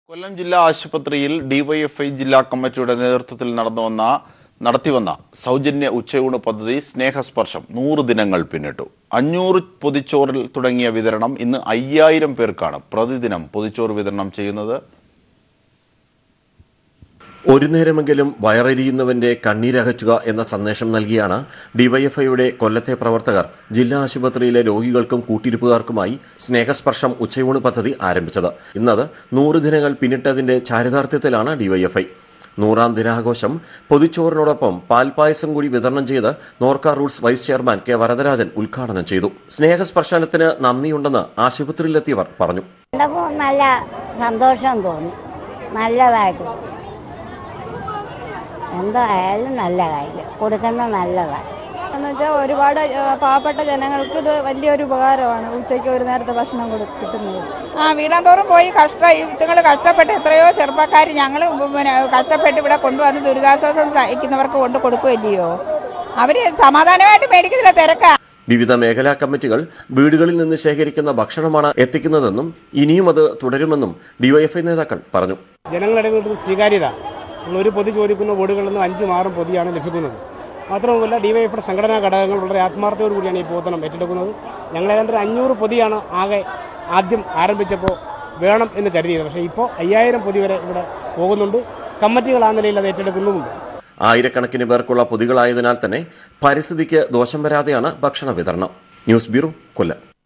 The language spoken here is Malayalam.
കൊല്ലം ജില്ലാ ആശുപത്രിയിൽ ഡിവൈഎഫ്ഐ ജില്ലാ കമ്മിറ്റിയുടെ നേതൃത്വത്തിൽ നടന്നുവന്ന നടത്തിവന്ന സൗജന്യ ഉച്ചയൂണ് പദ്ധതി സ്നേഹസ്പർശം നൂറ് ദിനങ്ങൾ പിന്നിട്ടു അഞ്ഞൂറ് പൊതിച്ചോറിൽ തുടങ്ങിയ വിതരണം ഇന്ന് അയ്യായിരം പേർക്കാണ് പ്രതിദിനം പൊതിച്ചോറ് വിതരണം ചെയ്യുന്നത് ഒരു നേരമെങ്കിലും വയറെരിയുന്നവന്റെ കണ്ണീരകറ്റുക എന്ന സന്ദേശം നൽകിയാണ് ഡിവൈഎഫ്ഐയുടെ കൊല്ലത്തെ പ്രവർത്തകർ ജില്ലാ ആശുപത്രിയിലെ രോഗികൾക്കും കൂട്ടിരിപ്പുകാർക്കുമായി സ്നേഹസ്പർശം ഉച്ചയൂണ് പദ്ധതി ആരംഭിച്ചത് ഇന്നത് നൂറ് ദിനങ്ങൾ പിന്നിട്ടതിന്റെ ചാരിതാർത്ഥ്യത്തിലാണ് ഡിവൈഎഫ്ഐ നൂറാം ദിനാഘോഷം പൊതിച്ചോറിനോടൊപ്പം പാൽപായസം കൂടി വിതരണം ചെയ്ത് Norka Roots vice chairman K Varadarajan ഉദ്ഘാടനം ചെയ്തു സ്നേഹസ്പർശനത്തിന് നന്ദിയുണ്ടെന്ന് ആശുപത്രിയിലെത്തിയവർ പറഞ്ഞു കണ്ടപ്പോൾ നല്ല സന്തോഷം തോന്നി നല്ലതായിട്ട് തോന്നി. എന്തായാലും നല്ല കാര്യം കൊടുക്കുന്ന നല്ലതാണ് എന്ന് വെച്ചാൽ ഒരുപാട് ആ, പാവപ്പെട്ട ജനങ്ങൾക്ക് ഇത് വലിയൊരു ഉപകാരമാണ് ഉച്ചയ്ക്ക് ഒരു നേരത്തെ ഭക്ഷണം കൊടു കിട്ടുന്നത് ആ വീടാന്തോറും പോയി കഷ്ട ഇതുങ്ങൾ കഷ്ടപ്പെട്ട് എത്രയോ ചെറുപ്പക്കാർ ഞങ്ങൾ പിന്നെ കഷ്ടപ്പെട്ട് ഇവിടെ കൊണ്ടുവന്ന് ദുരിതാശ്വാസം സഹിക്കുന്നവർക്ക് കൊണ്ട് കൊടുക്കുകയില്ലയോ അവര് സമാധാനമായിട്ട് മേടിക്കുന്നില്ല തിരക്കാ വിവിധ മേഖലാ കമ്മിറ്റികൾ വീടുകളിൽ നിന്ന് ശേഖരിക്കുന്ന ഭക്ഷണമാണ് എത്തിക്കുന്നതെന്നും ഇനിയും അത് തുടരുമെന്നും ഡിവൈഎഫ്ഐ നേതാക്കൾ പറഞ്ഞു ജനങ്ങളുടെ ഇടയിൽ ഇത് സ്വീകാര്യത നമ്മൾ ഒരു പൊതി ചോദിക്കുന്ന വോർഡുകളിൽ നിന്ന് അഞ്ചും ആറും പൊതിയാണ് ലഭിക്കുന്നത് മാത്രവുമല്ല ഡിവൈഎഫിയുടെ സംഘടനാ ഘടകങ്ങൾ വളരെ ആത്മാർത്ഥയോടു കൂടിയാണ് ഈ പ്രവർത്തനം ഏറ്റെടുക്കുന്നത് ഞങ്ങൾ ഏതാണ്ട് ഒരു അഞ്ഞൂറ് പൊതിയാണ് ആകെ ആദ്യം ആരംഭിച്ചപ്പോൾ വേണം എന്ന് കരുതിയത് പക്ഷേ ഇപ്പോൾ അയ്യായിരം പൊതി വരെ ഇവിടെ പോകുന്നുണ്ട് കമ്മിറ്റികൾ ആ നിലയിൽ അത് ഏറ്റെടുക്കുന്നുമുണ്ട് ആയിരക്കണക്കിന് പേർക്കുള്ള പൊതികളായതിനാൽ തന്നെ പരിസ്ഥിതിക്ക് ദോഷം വരാതെയാണ് ഭക്ഷണ വിതരണം ന്യൂസ് ബ്യൂറോ കൊല്ലം